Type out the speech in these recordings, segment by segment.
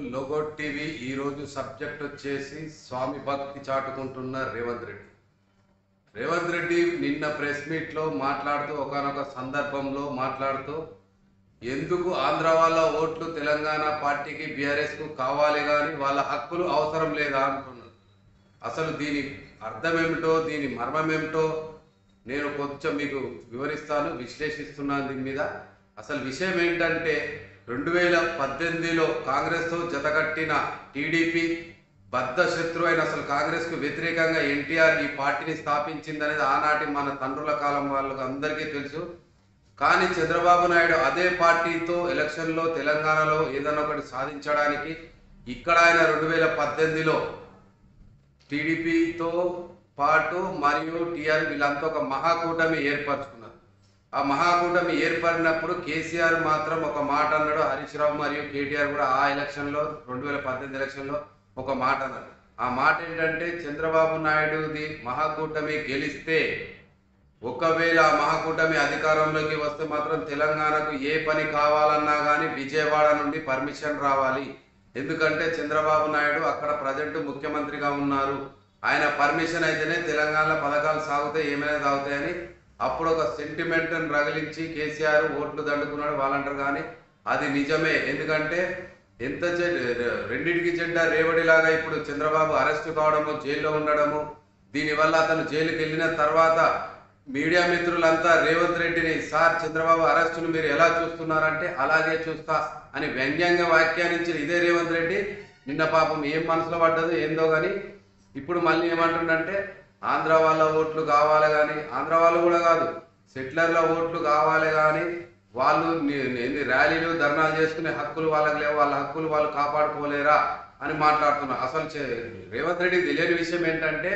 logo TV ఈరోజు subject వచ్చేసి స్వామి భక్తి చాటుకుంటున్న రేవంత్ రెడ్డి రేవంత్ రెడ్డి నిన్న ప్రెస్ మీట్లో మాట్లాడుతూ ఒకనొక సందర్భంలో మాట్లాడుతూ ఎందుకు ఆంధ్ర వాళ్ళ ఓట్లు తెలంగాణ పార్టీకి బీఆర్ఎస్కు కావాలి కానీ వాళ్ళ హక్కులు అవసరం లేదా అంటున్నారు అసలు దీని అర్థం ఏమిటో దీని మర్మం ఏమిటో నేను కొంచెం మీకు వివరిస్తాను విశ్లేషిస్తున్నాను దీని మీద అసలు విషయం ఏంటంటే రెండు వేల పద్దెనిమిదిలో కాంగ్రెస్తో జతకట్టిన టీడీపీ బద్ధ శత్రు అయిన అసలు కాంగ్రెస్కు వ్యతిరేకంగా ఎన్టీఆర్ ఈ పార్టీని స్థాపించిందనేది ఆనాటి మన తండ్రుల కాలం వాళ్ళకు అందరికీ తెలుసు కానీ చంద్రబాబు నాయుడు అదే పార్టీతో ఎలక్షన్లో తెలంగాణలో ఏదైనా ఒకటి సాధించడానికి ఇక్కడ ఆయన రెండు వేల పద్దెనిమిదిలో టీడీపీతో పాటు మరియు టీఆర్ వీళ్ళంతా ఒక మహాకూటమి ఏర్పరచుకున్నారు ఆ మహాకూటమి ఏర్పడినప్పుడు కేసీఆర్ మాత్రం ఒక మాట అన్నాడు హరీష్ రావు మరియు కేటీఆర్ కూడా ఆ ఎలక్షన్లో రెండు వేల పద్దెనిమిది ఎలక్షన్లో ఒక మాట అన్నారు ఆ మాట ఏంటంటే చంద్రబాబు నాయుడుది మహాకూటమి గెలిస్తే ఒకవేళ ఆ మహాకూటమి అధికారంలోకి వస్తే మాత్రం తెలంగాణకు ఏ పని కావాలన్నా కానీ విజయవాడ నుండి పర్మిషన్ రావాలి ఎందుకంటే చంద్రబాబు నాయుడు అక్కడ ప్రజెంట్ ముఖ్యమంత్రిగా ఉన్నారు ఆయన పర్మిషన్ అయితేనే తెలంగాణలో పథకాలు సాగుతాయి ఏమైనా సాగుతాయని అప్పుడు ఒక సెంటిమెంట్ రగిలించి కేసీఆర్ ఓట్లు దండుకున్నాడు వాళ్ళంటారు కానీ అది నిజమే ఎందుకంటే ఎంత చెడ్డ రెండింటికి చెడ్డ రేవడిలాగా ఇప్పుడు చంద్రబాబు అరెస్ట్ కావడము జైల్లో ఉండడము దీనివల్ల అతను జైలుకి వెళ్ళిన తర్వాత మీడియా మిత్రులంతా రేవంత్ రెడ్డిని సార్ చంద్రబాబు అరెస్టును మీరు ఎలా చూస్తున్నారంటే అలాగే చూస్తా అని వ్యంగ్యంగా వ్యాఖ్యానించిన ఇదే రేవంత్ రెడ్డి నిన్న పాపం ఏం మనసులో పడ్డదో ఏందో కానీ ఇప్పుడు మళ్ళీ ఏమంటుండంటే ఆంధ్ర వాళ్ళ ఓట్లు కావాలి కానీ ఆంధ్ర వాళ్ళు కూడా కాదు సెటిలర్ల ఓట్లు కావాలి కానీ వాళ్ళు ని- ని- ర్యాలీలు ధర్నాలు చేసుకునే హక్కులు వాళ్ళకి లేవు వాళ్ళ హక్కులు వాళ్ళు కాపాడుకోలేరా అని మాట్లాడుతున్నారు అసలు చే- రేవంత్ రెడ్డికి తెలియని విషయం ఏంటంటే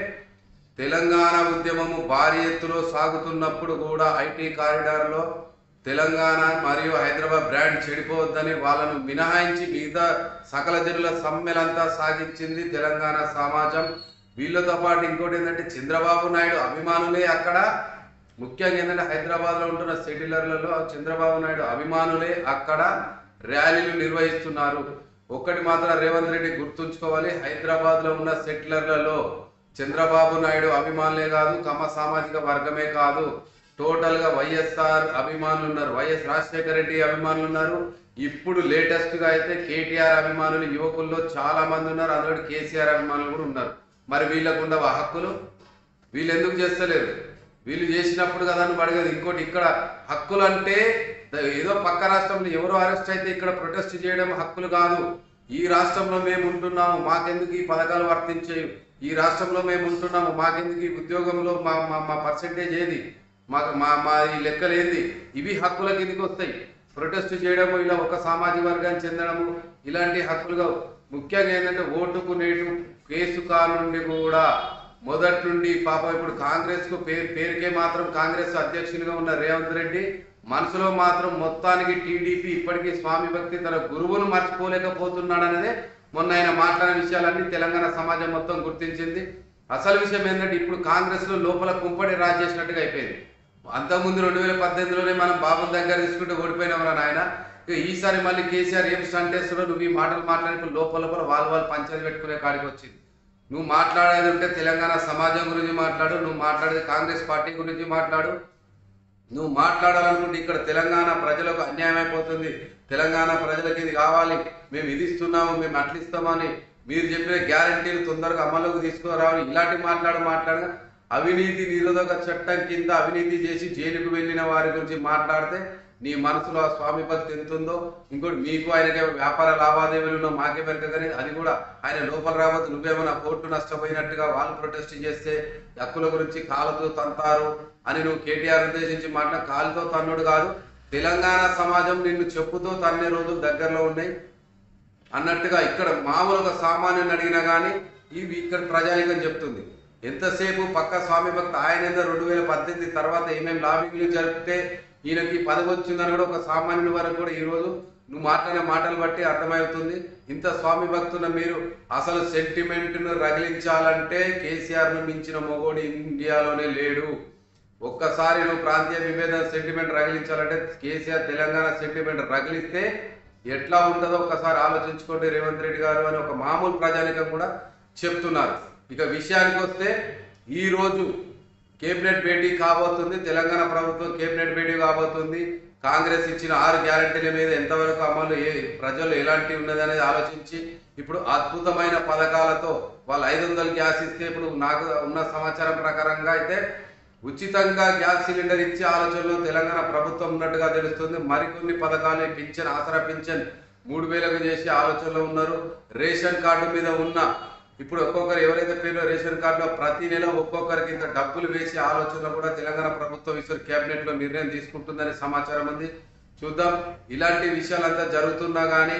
తెలంగాణ ఉద్యమము భారీ ఎత్తులో సాగుతున్నప్పుడు కూడా ఐటీ కారిడార్లో తెలంగాణ మరియు హైదరాబాద్ బ్రాండ్ చెడిపోవద్దని వాళ్ళను మినహాయించి మిగతా సకల జనుల సమ్మెలంతా సాగించింది తెలంగాణ సమాజం వీళ్ళతో పాటు ఇంకోటి ఏంటంటే చంద్రబాబు నాయుడు అభిమానులే అక్కడ ముఖ్యంగా ఏంటంటే హైదరాబాద్లో ఉంటున్న సెటిలర్లలో చంద్రబాబు నాయుడు అభిమానులే అక్కడ ర్యాలీలు నిర్వహిస్తున్నారు ఒక్కటి మాత్రం రేవంత్ రెడ్డి గుర్తుంచుకోవాలి హైదరాబాద్లో ఉన్న సెటిలర్లలో చంద్రబాబు నాయుడు అభిమానులే కాదు కమ సామాజిక వర్గమే కాదు టోటల్ గా వైఎస్ఆర్ అభిమానులు ఉన్నారు వైఎస్ రాజశేఖర రెడ్డి అభిమానులు ఉన్నారు ఇప్పుడు లేటెస్ట్ గా అయితే కేటీఆర్ అభిమానులు యువకుల్లో చాలా మంది ఉన్నారు అందులో కేసీఆర్ అభిమానులు కూడా ఉన్నారు మరి వీళ్ళకు ఉండవు ఆ హక్కులు వీళ్ళు ఎందుకు చేస్తలేరు వీళ్ళు చేసినప్పుడు కదా అని అడగదు ఇంకోటి ఇక్కడ హక్కులు అంటే ద- ఏదో పక్క రాష్ట్రంలో ఎవరో అరెస్ట్ అయితే ఇక్కడ ప్రొటెస్ట్ చేయడం హక్కులు కాదు ఈ రాష్ట్రంలో మేము ఉంటున్నాము మాకెందుకు ఈ పథకాలు వర్తించేవి ఈ రాష్ట్రంలో మేము ఉంటున్నాము మాకెందుకు ఈ ఉద్యోగంలో మా మా మా పర్సంటేజ్ ఏది మాకు మా మా ఈ లెక్కలు ఏంది ఇవి హక్కుల కిందికి వస్తాయి ప్రొటెస్ట్ చేయడము ఇలా ఒక సామాజిక వర్గానికి చెందడము ఇలాంటి హక్కులుగా ముఖ్యంగా ఏంటంటే ఓటుకు నేటు కేసు కా నుండి కూడా మొదటి నుండి పాప ఇప్పుడు కాంగ్రెస్ కు పేరు పేరుకే మాత్రం కాంగ్రెస్ అధ్యక్షునిగా ఉన్న రేవంత్ రెడ్డి మనసులో మాత్రం మొత్తానికి టీడీపీ ఇప్పటికీ స్వామి భక్తి తన గురువును మర్చిపోలేకపోతున్నాడు అనేదే మొన్న ఆయన మాట్లాడిన విషయాలన్నీ తెలంగాణ సమాజం మొత్తం గుర్తించింది అసలు విషయం ఏంటంటే ఇప్పుడు కాంగ్రెస్ లో లోపల కుంపడి రాజ్ చేసినట్టుగా అయిపోయింది అంతకుముందు రెండు వేల పద్దెనిమిదిలోనే మనం బాబు దగ్గర తీసుకుంటే ఓడిపోయినామరా నాయన ఇక ఈసారి మళ్ళీ కేసీఆర్ ఏం స్టంట్ చేస్తున్నారో నువ్వు ఈ మాటలు మాట్లాడి లోపల లోపల వాళ్ళు వాళ్ళు పంచాయతీ పెట్టుకునే కాడికి వచ్చింది నువ్వు మాట్లాడేది ఉంటే తెలంగాణ సమాజం గురించి మాట్లాడు నువ్వు మాట్లాడేది కాంగ్రెస్ పార్టీ గురించి మాట్లాడు నువ్వు మాట్లాడాలనుకుంటే ఇక్కడ తెలంగాణ ప్రజలకు అన్యాయం అయిపోతుంది తెలంగాణ ప్రజలకు ఇది కావాలి మేము ఇది ఇస్తున్నాము మేము అట్లా ఇస్తామని మీరు చెప్పిన గ్యారంటీలు తొందరగా అమల్లోకి తీసుకురావాలి ఇలాంటి మాట్లాడు మాట్లాడగా అవినీతి నిరోధక చట్టం కింద అవినీతి చేసి జైలుకు వెళ్ళిన వారి గురించి మాట్లాడితే నీ మనసులో ఆ స్వామి భక్తి ఎంత ఉందో ఇంకోటి మీకు ఆయనకి వ్యాపార లావాదేవీలు ఉన్నో మాకే పెరగ కానీ అది కూడా ఆయన లోపల రావద్దు నువ్వేమైనా కోర్టు నష్టపోయినట్టుగా వాళ్ళు ప్రొటెస్ట్ చేస్తే హక్కుల గురించి కాలుతో తంతారు అని నువ్వు కేటీఆర్ ఉద్దేశించి మాట్లాడ కాలుతో తన్నుడు కాదు తెలంగాణ సమాజం నిన్ను చెప్పుతో తన్నే రోజులు దగ్గరలో ఉన్నాయి అన్నట్టుగా ఇక్కడ మామూలుగా సామాన్యుని అడిగినా కానీ ఇవి ఇక్కడ ప్రజానికం చెప్తుంది ఎంతసేపు పక్క స్వామి భక్త ఆయన ఏదో రెండు వేల పద్దెనిమిది తర్వాత ఏమేమి లాబింగ్లు జరిపితే ఈయనకి పదవి వచ్చిందని కూడా ఒక సామాన్యుని వరకు కూడా ఈరోజు నువ్వు మాట్లాడిన మాటలు బట్టి అర్థమవుతుంది ఇంత స్వామి భక్తున్న మీరు అసలు సెంటిమెంట్ను రగిలించాలంటే కేసీఆర్ను మించిన మొగోడు ఇండియాలోనే లేడు ఒక్కసారి నువ్వు ప్రాంతీయ విభేద సెంటిమెంట్ రగిలించాలంటే కేసీఆర్ తెలంగాణ సెంటిమెంట్ రగిలిస్తే ఎట్లా ఉంటుందో ఒకసారి ఆలోచించుకోండి రేవంత్ రెడ్డి గారు అని ఒక మామూలు ప్రజానికం కూడా చెప్తున్నారు ఇక విషయానికి వస్తే ఈ రోజు కేబినెట్ భేటీ కాబోతుంది తెలంగాణ ప్రభుత్వం కేబినెట్ భేటీ కాబోతుంది కాంగ్రెస్ ఇచ్చిన ఆరు గ్యారంటీల మీద ఎంతవరకు అమలు ఏ ప్రజలు ఎలాంటి ఉన్నది అనేది ఆలోచించి ఇప్పుడు అద్భుతమైన పథకాలతో వాళ్ళు ఐదు వందలు గ్యాస్ ఇస్తే ఇప్పుడు నాకు ఉన్న సమాచారం ప్రకారంగా అయితే ఉచితంగా గ్యాస్ సిలిండర్ ఇచ్చే ఆలోచనలో తెలంగాణ ప్రభుత్వం ఉన్నట్టుగా తెలుస్తుంది మరికొన్ని పథకాలు పింఛన్ ఆసరా పింఛన్ మూడు వేలకు చేసే ఆలోచనలో ఉన్నారు రేషన్ కార్డు మీద ఉన్న ఇప్పుడు ఒక్కొక్కరు ఎవరైతే పేరు రేషన్ కార్డులో ప్రతి నెల ఒక్కొక్కరికి ఇంత డబ్బులు వేసే ఆలోచనలో కూడా తెలంగాణ ప్రభుత్వం ఈసారి కేబినెట్ లో నిర్ణయం తీసుకుంటుందని సమాచారం ఉంది చూద్దాం ఇలాంటి విషయాలంతా జరుగుతున్నా కానీ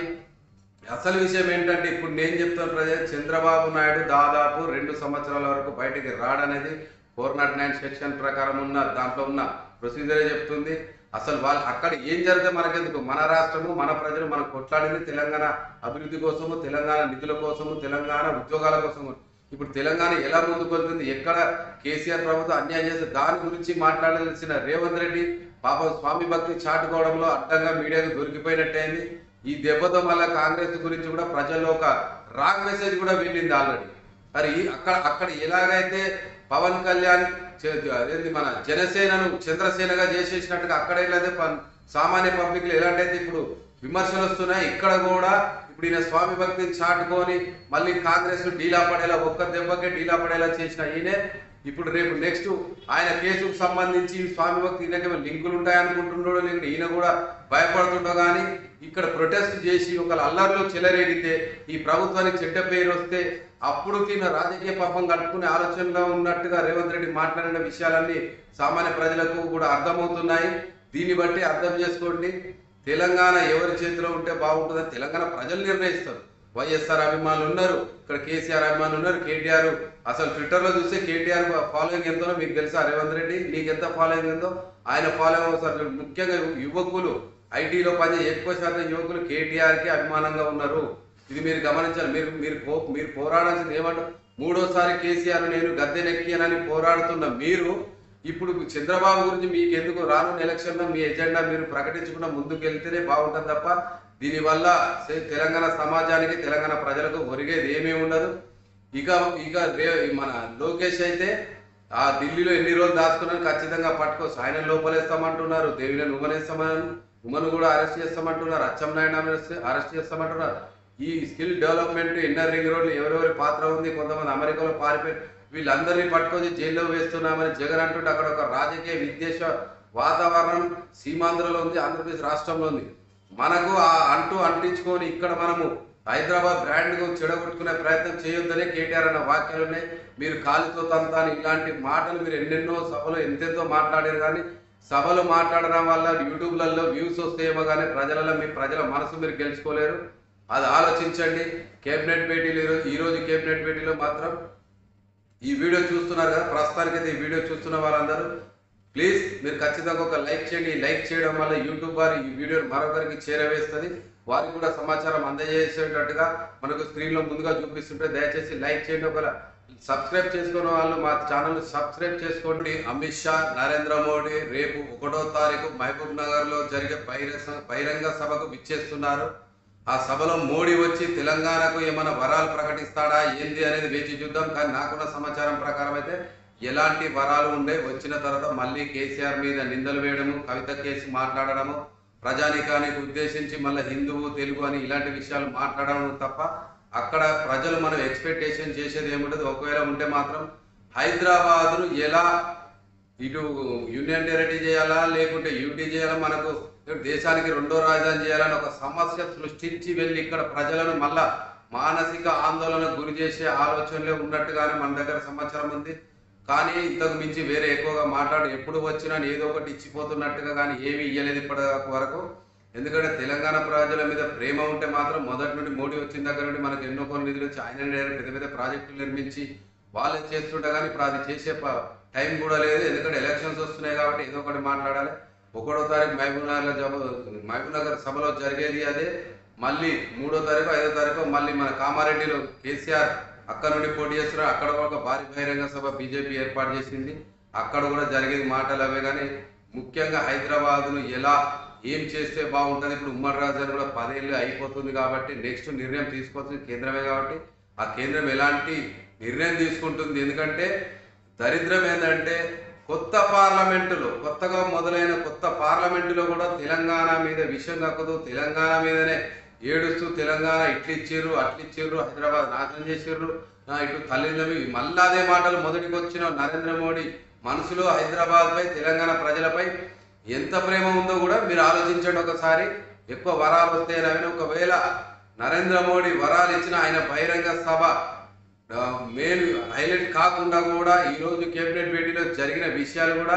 అసలు విషయం ఏంటంటే ఇప్పుడు నేను చెప్తున్న ప్రజలు చంద్రబాబు నాయుడు దాదాపు రెండు సంవత్సరాల వరకు బయటికి రాడనేది ఫోర్ నాట్ నైన్ సెక్షన్ ప్రకారం ఉన్న దాంట్లో ఉన్న ప్రొసీజరే చెప్తుంది అసలు వాళ్ళు అక్కడ ఏం జరిగితే మనకెందుకు మన రాష్ట్రము మన ప్రజలు మనం కొట్లాడింది తెలంగాణ అభివృద్ధి కోసము తెలంగాణ నిధుల కోసము తెలంగాణ ఉద్యోగాల కోసము ఇప్పుడు తెలంగాణ ఎలా ముందుకు వెళ్తుంది ఎక్కడ కేసీఆర్ ప్రభుత్వం అన్యాయం చేస్తే దాని గురించి మాట్లాడాల్సిన రేవంత్ రెడ్డి పాపం స్వామి భక్తి చాటుకోవడంలో అడ్డంగా మీడియాకు దొరికిపోయినట్టయింది ఈ దెబ్బతో మళ్ళీ కాంగ్రెస్ గురించి కూడా ప్రజల్లో ఒక రాంగ్ మెసేజ్ కూడా వెళ్ళింది ఆల్రెడీ మరి ఈ- అక్కడ అక్కడ ఎలాగైతే పవన్ కళ్యాణ్ చే- అదేంటి మన జనసేనను చంద్రసేనగా చేసేసినట్టుగా అక్కడ ఎలాగైతే పన్- సామాన్య పబ్లిక్ లో ఎలాంటైతే ఇప్పుడు విమర్శలు వస్తున్నాయి ఇక్కడ కూడా ఇప్పుడు ఈయన స్వామి భక్తిని చాటుకొని మళ్ళీ కాంగ్రెస్ డీలా పడేలా ఒక్క దెబ్బకే డీలా పడేలా చేసిన ఈయనే ఇప్పుడు రేపు నెక్స్ట్ ఆయన కేసుకు సంబంధించి స్వామి భక్తి ఈయనకి లింకులు ఉంటాయనుకుంటున్నాడో లేకుంటే ఈయన కూడా భయపడుతుండో కానీ ఇక్కడ ప్రొటెస్ట్ చేసి ఒక అల్లర్లో చెలరేగితే ఈ ప్రభుత్వానికి చెడ్డ పేరు వస్తే అప్పుడు తిన్న రాజకీయ పాపం కట్టుకునే ఆలోచనలో ఉన్నట్టుగా రేవంత్ రెడ్డి మాట్లాడిన విషయాలన్నీ సామాన్య ప్రజలకు కూడా అర్థమవుతున్నాయి దీన్ని బట్టి అర్థం చేసుకోండి తెలంగాణ ఎవరి చేతిలో ఉంటే బాగుంటుందని తెలంగాణ ప్రజలు నిర్ణయిస్తారు వైఎస్ఆర్ అభిమానులు ఉన్నారు ఇక్కడ కేసీఆర్ అభిమానులు ఉన్నారు కేటీఆర్ అసలు ట్విట్టర్ లో చూస్తే కేటీఆర్ ఫాలోయింగ్ ఎంతో మీకు తెలుసా రేవంత్ రెడ్డి నీకు ఎంత ఫాలోయింగ్ ఎంతో ఆయన ఫాలోయింగ్ అసలు ముఖ్యంగా యువకులు ఐటీలో పనిచేసే ఎక్కువ శాతం యువకులు కేటీఆర్ కి అభిమానంగా ఉన్నారు ఇది మీరు గమనించాలి మీరు మీరు పో- మీరు పోరాడాల్సింది ఏమంటారు మూడోసారి కేసీఆర్ నేను గద్దెనెక్కియనని పోరాడుతున్న మీరు ఇప్పుడు చంద్రబాబు గురించి మీకు ఎందుకు రానున్న ఎలక్షన్ లో మీ ఎజెండా మీరు ప్రకటించకుండా ముందుకు వెళ్తేనే బాగుంటుంది తప్ప దీనివల్ల సే- తెలంగాణ సమాజానికి తెలంగాణ ప్రజలకు ఒరిగేది ఏమీ ఉండదు ఇక ఇక రే- మన లోకేష్ అయితే ఆ ఢిల్లీలో ఎన్ని రోజులు దాచుకున్నాను ఖచ్చితంగా పట్టుకోవచ్చు ఆయన లోపలేస్తామంటున్నారు దేవిని ఉమనేస్తామని ఉమను కూడా అరెస్ట్ చేస్తామంటున్నారు అచ్చెన్నాయుడు అరెస్ట్ చేస్తామంటున్నారు ఈ స్కిల్ డెవలప్మెంట్ ఇన్నర్ రింగ్ రోడ్లు ఎవరెవరి పాత్ర ఉంది కొంతమంది అమెరికాలో పారిపోయి వీళ్ళందరినీ పట్టుకొని జైల్లో వేస్తున్నామని జగన్ అంటుంటే అక్కడ ఒక రాజకీయ విద్వేష వాతావరణం సీమాంధ్రలో ఉంది ఆంధ్రప్రదేశ్ రాష్ట్రంలో ఉంది మనకు ఆ అంటూ అంటించుకొని ఇక్కడ మనము హైదరాబాద్ బ్రాండ్ కు చెడగొట్టుకునే ప్రయత్నం చేయొద్దనే కేటీఆర్ అన్న వాక్యాలు ఉన్నాయి మీరు కాలితో తంతాను ఇలాంటి మాటలు మీరు ఎన్నెన్నో సభలో ఎంతెంతో మాట్లాడారు కానీ సభలు మాట్లాడడం వల్ల యూట్యూబ్లలో వ్యూస్ వస్తాయేమో కానీ ప్రజలలో మీ ప్రజల మనసు మీరు గెలుచుకోలేరు అది ఆలోచించండి కేబినెట్ భేటీలు ఈరోజు ఈ రోజు కేబినెట్ భేటీలో మాత్రం ఈ వీడియో చూస్తున్నారు కదా ప్రస్తుతానికైతే ఈ వీడియో చూస్తున్న వాళ్ళందరూ ప్లీజ్ మీరు ఖచ్చితంగా ఒక లైక్ చేయండి ఈ లైక్ చేయడం వల్ల యూట్యూబ్ వారు ఈ వీడియోని మరొకరికి చేరవేస్తుంది వారికి కూడా సమాచారం అందజేసేటట్టుగా మనకు స్క్రీన్ లో ముందుగా చూపిస్తుంటే దయచేసి లైక్ చేయండి ఒక సబ్స్క్రైబ్ చేసుకున్న వాళ్ళు మా ఛానల్ సబ్స్క్రైబ్ చేసుకోండి అమిత్ షా నరేంద్ర మోడీ రేపు ఒకటో తారీఖు మహబూబ్ నగర్ లో జరిగే బహిరంగ బహిరంగ సభకు విచ్చేస్తున్నారు ఆ సభలో మోడీ వచ్చి తెలంగాణకు ఏమైనా వరాలు ప్రకటిస్తాడా ఏంది అనేది వేచి చూద్దాం కానీ నాకున్న సమాచారం ప్రకారం అయితే ఎలాంటి వరాలు ఉండే వచ్చిన తర్వాత మళ్ళీ కేసీఆర్ మీద నిందలు వేయడము కవిత కేసు మాట్లాడడము ప్రజానికానికి ఉద్దేశించి మళ్ళీ హిందువు తెలుగు అని ఇలాంటి విషయాలు మాట్లాడడం తప్ప అక్కడ ప్రజలు మనం ఎక్స్పెక్టేషన్ చేసేది ఏముండదు ఒకవేళ ఉంటే మాత్రం హైదరాబాద్ను ఎలా ఇటు యూనియన్ టెరిటరీ చేయాలా లేకుంటే యూటీ చేయాలా మనకు దేశానికి రెండో రాజధాని చేయాలని ఒక సమస్య సృష్టించి వెళ్ళి ఇక్కడ ప్రజలను మళ్ళా మానసిక ఆందోళన గురి చేసే ఆలోచనలే ఉన్నట్టుగానే మన దగ్గర సమాచారం ఉంది కానీ ఇంతకు మించి వేరే ఎక్కువగా మాట్లాడు ఎప్పుడు వచ్చినా ఏదో ఒకటి ఇచ్చిపోతున్నట్టుగా కానీ ఏమీ ఇయ్యలేదు ఇప్పటి వరకు ఎందుకంటే తెలంగాణ ప్రజల మీద ప్రేమ ఉంటే మాత్రం మొదటి నుండి మోడీ వచ్చిన దగ్గర నుండి మనకు ఎన్నో కొన్ని నిధులు వచ్చి ఆయన పెద్ద పెద్ద ప్రాజెక్టులు నిర్మించి వాళ్ళే చేస్తుంటే కానీ ఇప్పుడు అది చేసే ప- టైం కూడా లేదు ఎందుకంటే ఎలక్షన్స్ వస్తున్నాయి కాబట్టి ఏదో ఒకటి మాట్లాడాలి ఒకటో తారీఖు మహబూబ్ నగర్ సభ మహబూబ్ నగర్ సభలో జరిగేది అదే మళ్ళీ మూడో తారీఖు ఐదో తారీఖు మళ్ళీ మన కామారెడ్డిలో కేసీఆర్ అక్కడ నుండి పోటీ చేస్తున్నారు అక్కడ కూడా ఒక భారీ బహిరంగ సభ బీజేపీ ఏర్పాటు చేసింది అక్కడ కూడా జరిగేది మాటలు అవే కానీ ముఖ్యంగా హైదరాబాద్ను ఎలా ఏం చేస్తే బాగుంటుంది ఇప్పుడు ఉమ్మడి రాజధాని కూడా పదేళ్ళు అయిపోతుంది కాబట్టి నెక్స్ట్ నిర్ణయం తీసుకోవాల్సింది కేంద్రమే కాబట్టి ఆ కేంద్రం ఎలాంటి నిర్ణయం తీసుకుంటుంది ఎందుకంటే దరిద్రం ఏంటంటే కొత్త పార్లమెంటులో కొత్తగా మొదలైన కొత్త పార్లమెంటులో కూడా తెలంగాణ మీద విషయం కక్కదు తెలంగాణ మీదనే ఏడుస్తూ తెలంగాణ ఇట్లు ఇచ్చిర్రు అట్లు ఇచ్చిర్రు హైదరాబాద్ నాశనం చేసిర్రు ఆ, ఇటు తల్లిదండ్రులు మళ్ళా అదే మాటలు మొదటికి వచ్చిన నరేంద్ర మోడీ మనసులో హైదరాబాద్ పై తెలంగాణ ప్రజలపై ఎంత ప్రేమ ఉందో కూడా మీరు ఆలోచించండి ఒకసారి ఎక్కువ వరాలు వస్తాయని ఒకవేళ నరేంద్ర మోడీ వరాలు ఇచ్చిన ఆయన బహిరంగ సభ ఆ, మెయిన్ హైలైట్ కాకుండా కూడా ఈరోజు కేబినెట్ భేటీలో జరిగిన విషయాలు కూడా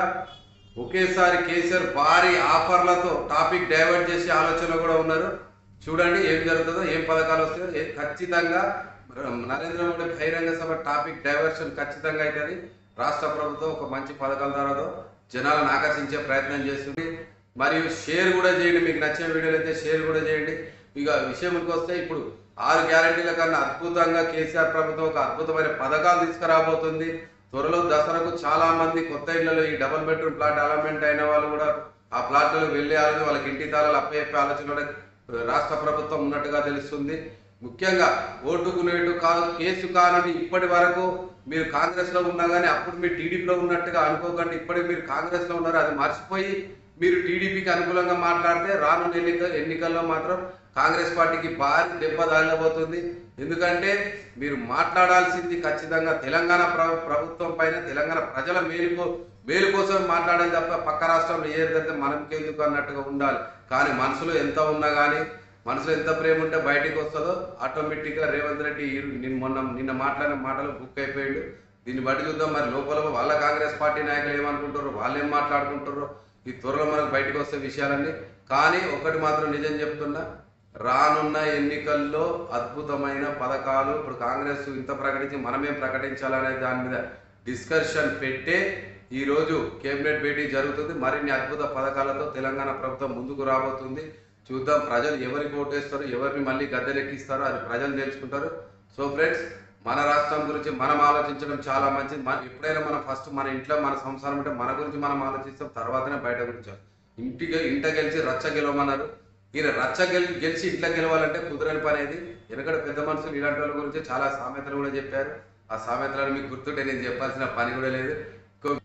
ఒకేసారి కేసీఆర్ భారీ ఆఫర్లతో టాపిక్ డైవర్ట్ చేసే ఆలోచన కూడా ఉన్నారు చూడండి ఏం జరుగుతుందో ఏం పథకాలు వస్తాయో ఏ- ఖచ్చితంగా నరేంద్ర మోడీ బహిరంగ సభ టాపిక్ డైవర్షన్ ఖచ్చితంగా అవుతుంది రాష్ట్ర ప్రభుత్వం ఒక మంచి పథకాల ద్వారాతో జనాలను ఆకర్షించే ప్రయత్నం చేస్తుంది మరియు షేర్ కూడా చేయండి మీకు నచ్చిన వీడియోలు అయితే షేర్ కూడా చేయండి ఇక విషయంకి వస్తే ఇప్పుడు ఆరు గ్యారంటీల కన్నా అద్భుతంగా కేసీఆర్ ప్రభుత్వం ఒక అద్భుతమైన పథకాలు తీసుకురాబోతుంది త్వరలో దసరాకు చాలా మంది కొత్త ఇళ్లలో ఈ డబుల్ బెడ్రూమ్ ప్లాట్ అలాట్మెంట్ అయిన వాళ్ళు కూడా ఆ ప్లాట్లకు వెళ్ళేయాలని వాళ్ళకి ఇంటి తాళాలు అప్పయ్యే ఆలోచన రాష్ట్ర ప్రభుత్వం ఉన్నట్టుగా తెలుస్తుంది ముఖ్యంగా ఓటుకు నేటు కాదు కేసు కానని ఇప్పటి వరకు మీరు కాంగ్రెస్ లో ఉన్నా కానీ అప్పుడు మీరు టీడీపీలో ఉన్నట్టుగా అనుకోకండి ఇప్పటికి మీరు కాంగ్రెస్ లో ఉన్నారు అది మర్చిపోయి మీరు టీడీపీకి అనుకూలంగా మాట్లాడితే రానున్న ఎన్నిక ఎన్నికల్లో మాత్రం కాంగ్రెస్ పార్టీకి భారీ దెబ్బ తాగబోతుంది ఎందుకంటే మీరు మాట్లాడాల్సింది ఖచ్చితంగా తెలంగాణ ప్ర- ప్రభుత్వం పైన తెలంగాణ ప్రజల మేలు మేలు కోసం మాట్లాడాలి తప్ప పక్క రాష్ట్రంలో ఏదైతే మనకెందుకు అన్నట్టుగా ఉండాలి కానీ మనసులో ఎంత ఉన్నా కానీ మనసులో ఎంత ప్రేమ ఉంటే బయటికి వస్తుందో ఆటోమేటిక్గా రేవంత్ రెడ్డి ఈ- నిన్న మొన్న నిన్న మాట్లాడిన మాటలు బుక్ అయిపోయాడు దీన్ని బట్టి చూద్దాం మరి లోపల వాళ్ళ కాంగ్రెస్ పార్టీ నాయకులు ఏమనుకుంటారో వాళ్ళు ఏం మాట్లాడుకుంటారో ఈ త్వరలో మనకు బయటకు వస్తే విషయాలన్నీ కానీ ఒకటి మాత్రం నిజం చెప్తున్నా రానున్న ఎన్నికల్లో అద్భుతమైన పథకాలు ఇప్పుడు కాంగ్రెస్ ఇంత ప్రకటించి మనమేం ప్రకటించాలనే దాని మీద డిస్కషన్ పెట్టే ఈ రోజు కేబినెట్ భేటీ జరుగుతుంది మరిన్ని అద్భుత పథకాలతో తెలంగాణ ప్రభుత్వం ముందుకు రాబోతుంది చూద్దాం ప్రజలు ఎవరికి ఓటేస్తారో ఎవరిని మళ్ళీ గద్దెలెక్కిస్తారో అది ప్రజలు తెలుసుకుంటారు సో ఫ్రెండ్స్ మన రాష్ట్రం గురించి మనం ఆలోచించడం చాలా మంచిది మన ఎప్పుడైనా మనం ఫస్ట్ మన ఇంట్లో మన సంసారం అంటే మన గురించి మనం ఆలోచిస్తాం తర్వాతనే బయట గురించి ఇంటికి ఇంట గెలిచి రచ్చ గెలవమన్నారు ఈయన రచ్చ గెలి గెలిచి ఇంట్లో గెలవాలంటే కుదరని పని అది ఎందుకంటే పెద్ద మనుషులు ఇలాంటి వాళ్ళ గురించి చాలా సామెతలు కూడా చెప్పారు ఆ సామెతలను మీకు గుర్తుంటే నేను చెప్పాల్సిన పని కూడా లేదు ఇంకో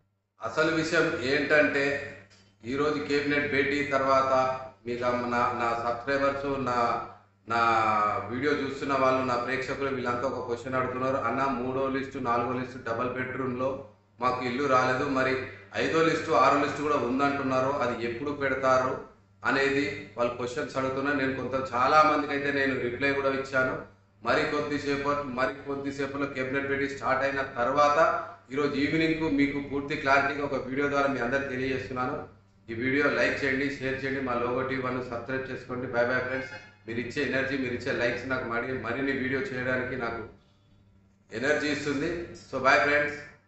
అసలు విషయం ఏంటంటే ఈరోజు కేబినెట్ భేటీ తర్వాత మీకు ఆ నా నా సబ్స్క్రైబర్స్ నా నా వీడియో చూస్తున్న వాళ్ళు నా ప్రేక్షకులు వీళ్ళంతా ఒక క్వశ్చన్ అడుగుతున్నారు అన్న మూడో లిస్టు నాలుగో లిస్టు డబల్ బెడ్రూమ్లో మాకు ఇల్లు రాలేదు మరి ఐదో లిస్టు ఆరో లిస్టు కూడా ఉందంటున్నారు అది ఎప్పుడు పెడతారు అనేది వాళ్ళు క్వశ్చన్స్ అడుగుతున్నారు నేను కొంత చాలా మందికి అయితే నేను రిప్లై కూడా ఇచ్చాను మరి కొద్దిసేపు మరి కొద్దిసేపులో కేబినెట్ భేటీ స్టార్ట్ అయిన తర్వాత ఈరోజు ఈవినింగ్ మీకు పూర్తి క్లారిటీగా ఒక వీడియో ద్వారా మీ అందరికి తెలియజేస్తున్నాను ఈ వీడియో లైక్ చేయండి షేర్ చేయండి మా లోగో టీవీ వన్ సబ్స్క్రైబ్ చేసుకోండి బై బై ఫ్రెండ్స్ మీరు ఇచ్చే ఎనర్జీ మీరు ఇచ్చే లైక్స్ నాకు మరి మరిన్ని వీడియో చేయడానికి నాకు ఎనర్జీ ఇస్తుంది సో బాయ్ ఫ్రెండ్స్